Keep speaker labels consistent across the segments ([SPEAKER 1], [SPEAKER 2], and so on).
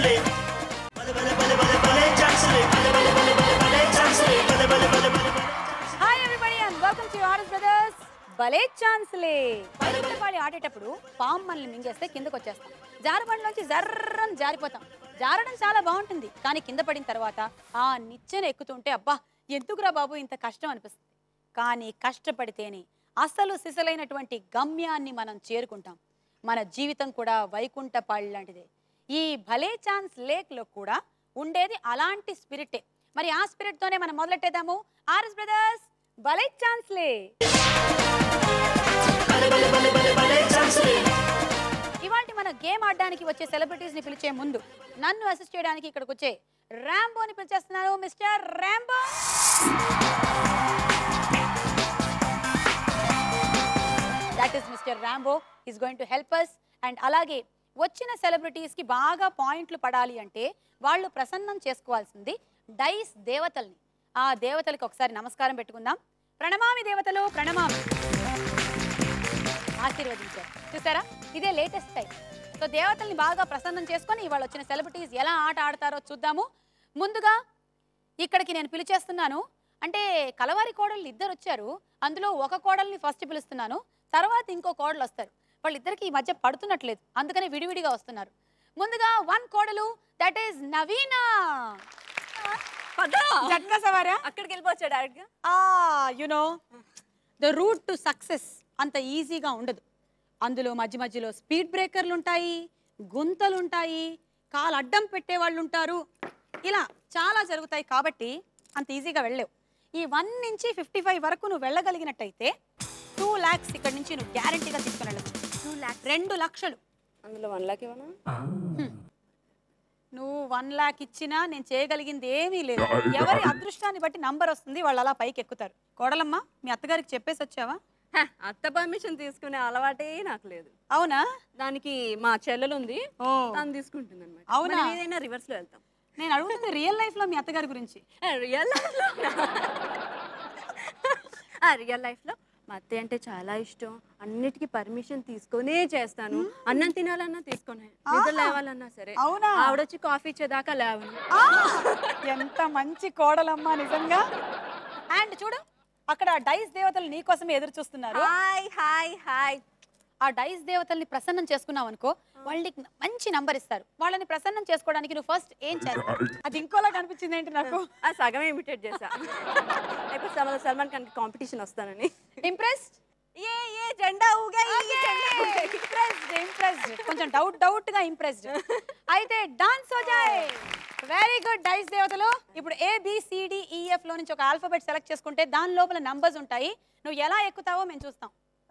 [SPEAKER 1] ఛాన్సులే భలే భలే భలే భలే భలే ఛాన్సులే భలే భలే భలే భలే భలే ఛాన్సులే భలే భలే భలే భలే భలే
[SPEAKER 2] hi everybody and welcome to RS brothers భలే ఛాన్స్లే పాడి ఆడేటప్పుడు పాము మనల్ని మింగేస్తే కిందకు వచ్చేస్తాం జారబండిలోంచి జర్రని జారిపోతాం జారడం చాలా బాగుంటుంది కానీ కింద పడిన తర్వాత ఆ నిచ్చెన ఎక్కుతుంటే అబ్బా ఎందుకురా బాబు ఇంత కష్టం అనిపిస్తుంది కానీ కష్టపడితేనే అసలు సిసలైనటువంటి గమ్యాన్ని మనం చేరుకుంటాం మన జీవితం కూడా వైకుంఠ పాళి లాంటిదే ఈ భలే ఛాన్స్ లేక్లో కూడా ఉండేది అలాంటి స్పిరిటే మరి ఆ స్పిరిట్ తోనే మనం మొదలెట్టేద్దాము ఆర్ఎస్ బ్రదర్స్ భలే ఛాన్స్లే ఇవాళ మన గేమ్ ఆడడానికి వచ్చే సెలబ్రిటీస్ ని పిలిచే ముందు నన్ను అసిస్ట్ చేయడానికి ఇక్కడికి వచ్చే ర్యాంబోని పిలిచేస్తున్నాను mister Rambo that is mister Rambo is going to help us and అలాగే వచ్చిన సెలబ్రిటీస్ కి బాగా పాయింట్లు పడాలి అంటే వాళ్ళు ప్రసన్నం చేసుకోవాల్సింది డైస్ దేవతల్ని ఆ దేవతలకు ఒకసారి నమస్కారం పెట్టుకుందాం ప్రణమామి దేవతలు ప్రణమామి ఆశీర్వదించారు చూసారా ఇదే లేటెస్ట్ టైం సో దేవతల్ని బాగా ప్రసన్నం చేసుకొని ఇవాళ వచ్చిన సెలబ్రిటీస్ ఎలా ఆట ఆడతారో చూద్దాము ముందుగా ఇక్కడికి నేను పిలిచేస్తున్నాను అంటే కలవారి కోడళ్ళు ఇద్దరు వచ్చారు అందులో ఒక కోడల్ని ఫస్ట్ పిలుస్తున్నాను తర్వాత ఇంకో కోడలు వస్తారు వాళ్ళిద్దరికి ఈ మధ్య పడుతున్నట్లేదు అందుకని విడివిడిగా వస్తున్నారు ముందుగా వన్ కోడలు దట్ ఈస్ నవీనా జట్కా సవారా
[SPEAKER 3] అక్కడికి వెళ్ళిపోవచ్చా డైరెక్ట్ గా
[SPEAKER 2] ఆ you know the route to success అంత ఈజీగా ఉండదు అందులో మధ్య మధ్యలో స్పీడ్ బ్రేకర్లు ఉంటాయి గుంతలు ఉంటాయి కాలు అడ్డం పెట్టే వాళ్ళు ఉంటారు ఇలా చాలా జరుగుతాయి కాబట్టి అంత ఈజీగా వెళ్ళలేవు ఈ వన్ నుంచి ఫిఫ్టీ ఫైవ్ వరకు నువ్వు వెళ్ళగలిగినట్టయితే టూ ల్యాక్స్ ఇక్కడ నుంచి నువ్వు గ్యారంటీగా తీసుకుని వెళ్ళచ్చు
[SPEAKER 3] టూ ల్యాక్స్
[SPEAKER 2] రెండు లక్షలు
[SPEAKER 3] అందులో వన్ లాక్ ఇవ్వనా
[SPEAKER 2] నువ్వు వన్ ల్యాక్ ఇచ్చినా నేను చేయగలిగింది ఏమీ లేదు ఎవరి అదృష్టాన్ని బట్టి నంబర్ వస్తుంది వాళ్ళు అలా పైకి ఎక్కుతారు కోడలమ్మ మీ అత్తగారికి చెప్పేసి వచ్చావా
[SPEAKER 3] హ, అత్త పర్మిషన్ తీసుకునే అలవాటే నాకు లేదు
[SPEAKER 2] అవునా
[SPEAKER 3] దానికి మా చెల్లెలు ఉంది
[SPEAKER 2] ఓ
[SPEAKER 3] తను తీసుకుంటుంది అనమాట
[SPEAKER 2] అవునా?
[SPEAKER 3] ఏదైనా రివర్స్ లో వెళ్తాం
[SPEAKER 2] నేను అడుగుతుంది రియల్ లైఫ్ లో మీ అత్తగారి గురించి
[SPEAKER 3] రియల్ లైఫ్ లో రియల్ లైఫ్ లో మా అత్తయ్య అంటే చాలా ఇష్టం అన్నిటికీ పర్మిషన్ తీసుకొనే చేస్తాను అన్నం తినాలన్నా తీసుకొని నిద్ర లేవాలన్నా సరే
[SPEAKER 2] అవునా?
[SPEAKER 3] ఆవిడొచ్చి కాఫీ ఇచ్చేదాకా లేవను
[SPEAKER 2] ఆ! ఎంత మంచి కోడలమ్మ నిజంగా అండ్ చూడు అక్కడ డైస్ దేవతలు నీ కోసమే ఎదురు చూస్తున్నారు
[SPEAKER 3] హాయ్ హాయ్ హాయ్
[SPEAKER 2] ఆ డైస్ దేవతల్ని ప్రసన్నం చేసుకున్నావు అనుకో వాళ్ళకి మంచి నంబర్ ఇస్తారు వాళ్ళని ప్రసన్నం చేసుకోవడానికి నువ్వు ఫస్ట్ ఏం చేస్తావు అది ఇంకోలా కనిపించింది ఏంటి నాకు
[SPEAKER 3] ఆ సగమే ఇమిటేట్ చేశా అయిపోయి సల్మాన్ సల్మాన్ ఖాన్ కాంపిటీషన్ వస్తానని
[SPEAKER 2] ఇంప్రెస్డ్
[SPEAKER 3] ఏ ఏ జెండా ఊగా ఈ జెండా ఊగా.
[SPEAKER 2] ఇంప్రెస్డ్ ఇంప్రెస్డ్ కొంచెం డౌట్ డౌట్ గా ఇంప్రెస్డ్ అయితే డాన్స్ హో జాయ్ వెరీ గుడ్ డైస్ దేవతలు ఇప్పుడు ఏ ఈఎఫ్ లో నుంచి ఒక ఆల్ఫాబెట్ సెలెక్ట్ చేసుకుంటే దాని లోపల నంబర్స్ ఉంటాయి నువ్వు ఎలా ఎక్కుతావో మేము చూస్తాం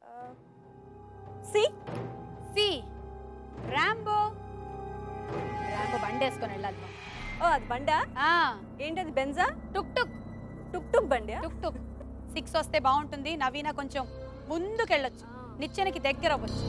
[SPEAKER 3] సి
[SPEAKER 2] సి రాంబో రాంబో బండి వేసుకొని వెళ్ళాలి మనం.
[SPEAKER 3] ఓ అది బండా
[SPEAKER 2] ఆ
[SPEAKER 3] ఏంటది బెంజా
[SPEAKER 2] టుక్ టుక్
[SPEAKER 3] టుక్ టుక్ బండి
[SPEAKER 2] టుక్ టుక్ సిక్స్ వస్తే బాగుంటుంది నవీన కొంచెం ముందుకెళ్ళొచ్చు నిచ్చెనకి దగ్గర అవ్వచ్చు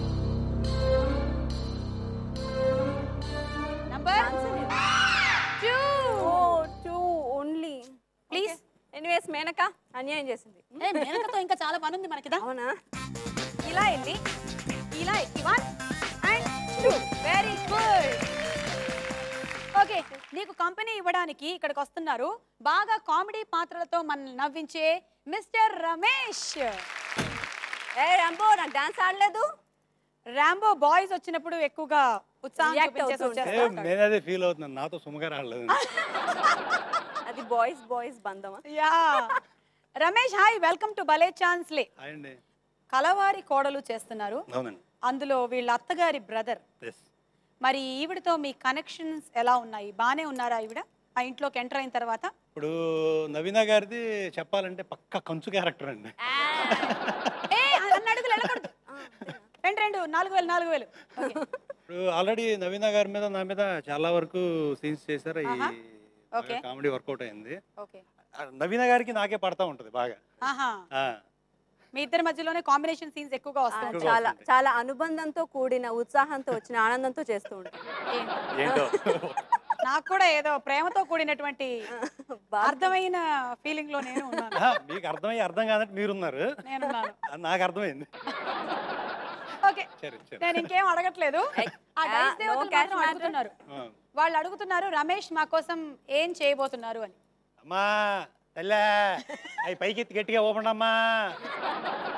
[SPEAKER 2] నంబర్ టూ
[SPEAKER 3] ఓ two only
[SPEAKER 2] please
[SPEAKER 3] anyways Menaka అన్యాయం చేసింది
[SPEAKER 2] ఏ మేనకతో ఇంకా చాలా పని ఉంది మనకి దా.
[SPEAKER 3] అవునా
[SPEAKER 2] ఇలా వెళ్ళి ఇలా ఎక్కి one and two very good okay నీకు కంపెనీ ఇవ్వడానికి ఇక్కడికి వస్తున్నారు బాగా కామెడీ పాత్రలతో మనల్ని నవ్వించే మిస్టర్ రమేష్
[SPEAKER 3] ఏ రంబో నాకు డాన్స్ ఆడలేదు
[SPEAKER 2] రాంబో బాయ్స్ వచ్చినప్పుడు ఎక్కువగా ఉత్సాహం
[SPEAKER 3] React
[SPEAKER 2] చూపించేసి
[SPEAKER 3] అవుతూ ఉంటారు.
[SPEAKER 2] వచ్చేస్తా ఉంటాడు.
[SPEAKER 4] నేను అదే ఫీల్ అవుతున్నాను నాతో సుమగా రాలేదు
[SPEAKER 3] అది బాయ్స్ బాయ్స్ బంధమా
[SPEAKER 2] yeah Ramesh hi welcome to భలే ఛాన్స్లే
[SPEAKER 4] అండి
[SPEAKER 2] కలవారి కోడలు చేస్తున్నారు
[SPEAKER 4] అవునండి
[SPEAKER 2] అందులో వీళ్ళ అత్తగారి బ్రదర్
[SPEAKER 4] ఎస్
[SPEAKER 2] మరి ఈవిడతో మీ కనెక్షన్స్ ఎలా ఉన్నాయి బానే ఉన్నారా ఈవిడ ఆ ఇంట్లోకి ఎంటర్ అయిన తర్వాత
[SPEAKER 4] ఇప్పుడు నవీన గారిది చెప్పాలంటే పక్క కంచు క్యారెక్టర్ అండి
[SPEAKER 2] ఏ అన్న అడుగులు వెళ్ళకూడదు రెండు రెండు నాలుగు వేలు నాలుగు వేలు Okay.
[SPEAKER 4] ఇప్పుడు ఆల్రెడీ నవీన గారి మీద నా మీద చాలా వరకు సీన్స్ చేశారు ఈ
[SPEAKER 2] ఆహా. Okay.
[SPEAKER 4] కామెడీ వర్కౌట్ అయింది
[SPEAKER 2] ఓకే
[SPEAKER 4] ఆ, నవీన గారికి నాకే పడతా ఉంటది బాగా
[SPEAKER 2] ఆహా
[SPEAKER 4] ఆ,
[SPEAKER 2] మీ ఇద్దరి మధ్యలోనే కాంబినేషన్ సీన్స్ ఎక్కువగా
[SPEAKER 3] ఆ,
[SPEAKER 2] వస్తాయి
[SPEAKER 4] ఎక్కువగా
[SPEAKER 3] చాలా
[SPEAKER 4] వస్తుంది.
[SPEAKER 3] చాలా అనుబంధంతో కూడిన ఉత్సాహంతో వచ్చిన ఆనందంతో చేస్తూ ఉంటాం
[SPEAKER 4] ఏంటో
[SPEAKER 2] నాకు కూడా ఏదో ప్రేమతో కూడినటువంటి
[SPEAKER 3] బాగా
[SPEAKER 2] అర్థమైన ఫీలింగ్ లో నేను ఉన్నాను
[SPEAKER 4] ఆ, మీకు అర్థమయ్యి అర్థం కాదంటే మీరున్నారు
[SPEAKER 2] నేనున్నాను
[SPEAKER 4] అది నాకు అర్థమైంది
[SPEAKER 2] ఓకే
[SPEAKER 4] సరే సరే
[SPEAKER 2] నేను ఇంకేం అడగట్లేదు ఆ డైస్
[SPEAKER 3] no
[SPEAKER 2] దేవతలు
[SPEAKER 3] cash
[SPEAKER 2] మాత్రం
[SPEAKER 3] matter.
[SPEAKER 2] అడుగుతున్నారు
[SPEAKER 4] ఆ.
[SPEAKER 2] వాళ్ళు అడుగుతున్నారు రమేష్ మా కోసం ఏం చేయబోతున్నారు అని
[SPEAKER 4] అమ్మా తెల్ల అవి పైకి ఎత్తి గట్టిగా ఓపండి అమ్మా